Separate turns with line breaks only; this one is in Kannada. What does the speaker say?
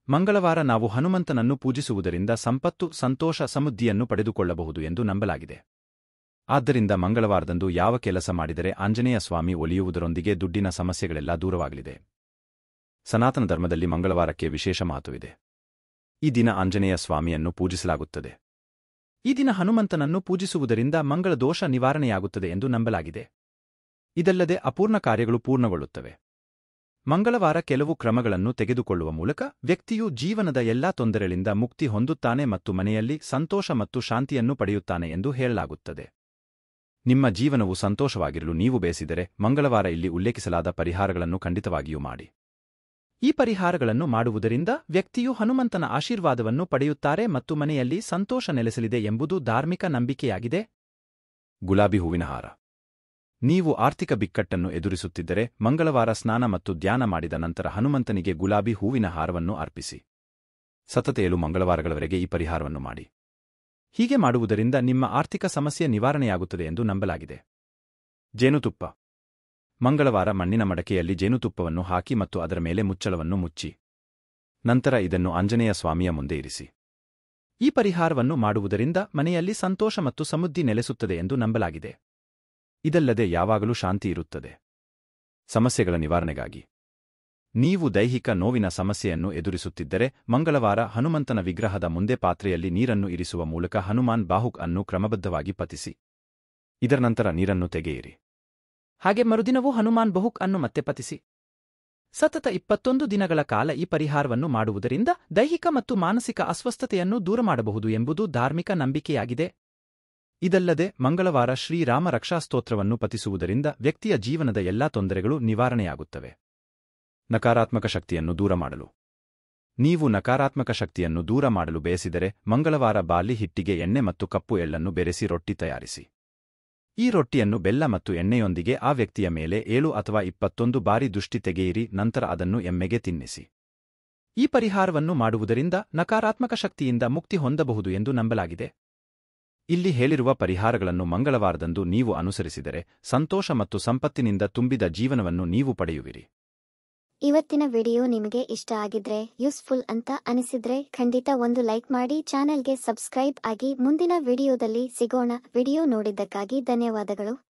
ಮಂಗಳವಾರ ನಾವು ಹನುಮಂತನನ್ನು ಪೂಜಿಸುವುದರಿಂದ ಸಂಪತ್ತು ಸಂತೋಷ ಸಮೃದ್ಧಿಯನ್ನು ಪಡೆದುಕೊಳ್ಳಬಹುದು ಎಂದು ನಂಬಲಾಗಿದೆ ಆದ್ದರಿಂದ ಮಂಗಳವಾರದಂದು ಯಾವ ಕೆಲಸ ಮಾಡಿದರೆ ಆಂಜನೇಯ ಸ್ವಾಮಿ ಒಲಿಯುವುದರೊಂದಿಗೆ ದುಡ್ಡಿನ ಸಮಸ್ಯೆಗಳೆಲ್ಲ ದೂರವಾಗಲಿದೆ ಸನಾತನ ಧರ್ಮದಲ್ಲಿ ಮಂಗಳವಾರಕ್ಕೆ ವಿಶೇಷ ಮಹತ್ವವಿದೆ ಈ ದಿನ ಆಂಜನೇಯ ಸ್ವಾಮಿಯನ್ನು ಪೂಜಿಸಲಾಗುತ್ತದೆ ಈ ದಿನ ಹನುಮಂತನನ್ನು ಪೂಜಿಸುವುದರಿಂದ ಮಂಗಳ ದೋಷ ನಿವಾರಣೆಯಾಗುತ್ತದೆ ಎಂದು ನಂಬಲಾಗಿದೆ ಇದಲ್ಲದೆ ಅಪೂರ್ಣ ಕಾರ್ಯಗಳು ಪೂರ್ಣಗೊಳ್ಳುತ್ತವೆ ಮಂಗಳವಾರ ಕೆಲವು ಕ್ರಮಗಳನ್ನು ತೆಗೆದುಕೊಳ್ಳುವ ಮೂಲಕ ವ್ಯಕ್ತಿಯು ಜೀವನದ ಎಲ್ಲಾ ತೊಂದರೆಗಳಿಂದ ಮುಕ್ತಿ ಹೊಂದುತ್ತಾನೆ ಮತ್ತು ಮನೆಯಲ್ಲಿ ಸಂತೋಷ ಮತ್ತು ಶಾಂತಿಯನ್ನು ಪಡೆಯುತ್ತಾನೆ ಎಂದು ಹೇಳಲಾಗುತ್ತದೆ ನಿಮ್ಮ ಜೀವನವು ಸಂತೋಷವಾಗಿರಲು ನೀವು ಬಯಸಿದರೆ ಮಂಗಳವಾರ ಇಲ್ಲಿ ಉಲ್ಲೇಖಿಸಲಾದ ಪರಿಹಾರಗಳನ್ನು ಖಂಡಿತವಾಗಿಯೂ ಮಾಡಿ ಈ ಪರಿಹಾರಗಳನ್ನು ಮಾಡುವುದರಿಂದ ವ್ಯಕ್ತಿಯು ಹನುಮಂತನ ಆಶೀರ್ವಾದವನ್ನು ಪಡೆಯುತ್ತಾರೆ ಮತ್ತು ಮನೆಯಲ್ಲಿ ಸಂತೋಷ ನೆಲೆಸಲಿದೆ ಎಂಬುದು ಧಾರ್ಮಿಕ ನಂಬಿಕೆಯಾಗಿದೆ ಗುಲಾಬಿ ಹೂವಿನ ಹಾರ ನೀವು ಆರ್ಥಿಕ ಬಿಕ್ಕಟ್ಟನ್ನು ಎದುರಿಸುತ್ತಿದ್ದರೆ ಮಂಗಳವಾರ ಸ್ನಾನ ಮತ್ತು ಧ್ಯಾನ ಮಾಡಿದ ನಂತರ ಹನುಮಂತನಿಗೆ ಗುಲಾಬಿ ಹೂವಿನ ಹಾರವನ್ನು ಅರ್ಪಿಸಿ ಸತತ ಏಳು ಮಂಗಳವಾರಗಳವರೆಗೆ ಈ ಪರಿಹಾರವನ್ನು ಮಾಡಿ ಹೀಗೆ ಮಾಡುವುದರಿಂದ ನಿಮ್ಮ ಆರ್ಥಿಕ ಸಮಸ್ಯೆ ನಿವಾರಣೆಯಾಗುತ್ತದೆ ಎಂದು ನಂಬಲಾಗಿದೆ ಜೇನುತುಪ್ಪ ಮಂಗಳವಾರ ಮಣ್ಣಿನ ಮಡಕೆಯಲ್ಲಿ ಜೇನುತುಪ್ಪವನ್ನು ಹಾಕಿ ಮತ್ತು ಅದರ ಮೇಲೆ ಮುಚ್ಚಳವನ್ನು ಮುಚ್ಚಿ ನಂತರ ಇದನ್ನು ಆಂಜನೇಯ ಸ್ವಾಮಿಯ ಮುಂದೆ ಇರಿಸಿ ಈ ಪರಿಹಾರವನ್ನು ಮಾಡುವುದರಿಂದ ಮನೆಯಲ್ಲಿ ಸಂತೋಷ ಮತ್ತು ಸಮೃದ್ಧಿ ನೆಲೆಸುತ್ತದೆ ಎಂದು ನಂಬಲಾಗಿದೆ ಇದಲ್ಲದೆ ಯಾವಾಗಲೂ ಶಾಂತಿ ಇರುತ್ತದೆ ಸಮಸ್ಯೆಗಳ ನಿವಾರಣೆಗಾಗಿ ನೀವು ದೈಹಿಕ ನೋವಿನ ಸಮಸ್ಯೆಯನ್ನು ಎದುರಿಸುತ್ತಿದ್ದರೆ ಮಂಗಳವಾರ ಹನುಮಂತನ ವಿಗ್ರಹದ ಮುಂದೆ ಪಾತ್ರೆಯಲ್ಲಿ ನೀರನ್ನು ಇರಿಸುವ ಮೂಲಕ ಹನುಮಾನ್ ಬಾಹುಕ್ ಅನ್ನು ಕ್ರಮಬದ್ಧವಾಗಿ ಪತಿಸಿ ಇದರ ನಂತರ ನೀರನ್ನು ತೆಗೆಯಿರಿ ಹಾಗೆ ಮರುದಿನವೂ ಹನುಮಾನ್ ಬಹುಕ್ ಅನ್ನು ಮತ್ತೆ ಪತಿಸಿ ಸತತ ಇಪ್ಪತ್ತೊಂದು ದಿನಗಳ ಕಾಲ ಈ ಪರಿಹಾರವನ್ನು ಮಾಡುವುದರಿಂದ ದೈಹಿಕ ಮತ್ತು ಮಾನಸಿಕ ಅಸ್ವಸ್ಥತೆಯನ್ನು ದೂರ ಮಾಡಬಹುದು ಎಂಬುದು ಧಾರ್ಮಿಕ ನಂಬಿಕೆಯಾಗಿದೆ ಇದಲ್ಲದೆ ಮಂಗಳವಾರ ಶ್ರೀರಾಮ ರಕ್ಷಾಸ್ತೋತ್ರವನ್ನು ಪತಿಸುವುದರಿಂದ ವ್ಯಕ್ತಿಯ ಜೀವನದ ಎಲ್ಲಾ ತೊಂದರೆಗಳು ನಿವಾರಣೆಯಾಗುತ್ತವೆ ನಕಾರಾತ್ಮಕ ಶಕ್ತಿಯನ್ನು ದೂರ ಮಾಡಲು ನೀವು ನಕಾರಾತ್ಮಕ ಶಕ್ತಿಯನ್ನು ದೂರ ಮಾಡಲು ಬಯಸಿದರೆ ಮಂಗಳವಾರ ಬಾಲಿ ಹಿಟ್ಟಿಗೆ ಎಣ್ಣೆ ಮತ್ತು ಕಪ್ಪು ಎಳ್ಳನ್ನು ಬೆರೆಸಿ ರೊಟ್ಟಿ ತಯಾರಿಸಿ ಈ ರೊಟ್ಟಿಯನ್ನು ಬೆಲ್ಲ ಮತ್ತು ಎಣ್ಣೆಯೊಂದಿಗೆ ಆ ವ್ಯಕ್ತಿಯ ಮೇಲೆ ಏಳು ಅಥವಾ ಇಪ್ಪತ್ತೊಂದು ಬಾರಿ ದೃಷ್ಟಿ ತೆಗೆಯಿರಿ ನಂತರ ಅದನ್ನು ಎಮ್ಮೆಗೆ ತಿನ್ನಿಸಿ ಈ ಪರಿಹಾರವನ್ನು ಮಾಡುವುದರಿಂದ ನಕಾರಾತ್ಮಕ ಶಕ್ತಿಯಿಂದ ಮುಕ್ತಿ ಹೊಂದಬಹುದು ಎಂದು ನಂಬಲಾಗಿದೆ ಇಲ್ಲಿ ಹೇಳಿರುವ ಪರಿಹಾರಗಳನ್ನು ಮಂಗಳವಾರದಂದು ನೀವು ಅನುಸರಿಸಿದರೆ ಸಂತೋಷ ಮತ್ತು ಸಂಪತ್ತಿನಿಂದ ತುಂಬಿದ ಜೀವನವನ್ನು ನೀವು ಪಡೆಯುವಿರಿ
ಇವತ್ತಿನ ವಿಡಿಯೋ ನಿಮಗೆ ಇಷ್ಟ ಆಗಿದ್ರೆ ಯೂಸ್ಫುಲ್ ಅಂತ ಅನಿಸಿದ್ರೆ ಖಂಡಿತ ಒಂದು ಲೈಕ್ ಮಾಡಿ ಚಾನೆಲ್ಗೆ ಸಬ್ಸ್ಕ್ರೈಬ್ ಆಗಿ ಮುಂದಿನ ವಿಡಿಯೋದಲ್ಲಿ ಸಿಗೋಣ ವಿಡಿಯೋ ನೋಡಿದ್ದಕ್ಕಾಗಿ ಧನ್ಯವಾದಗಳು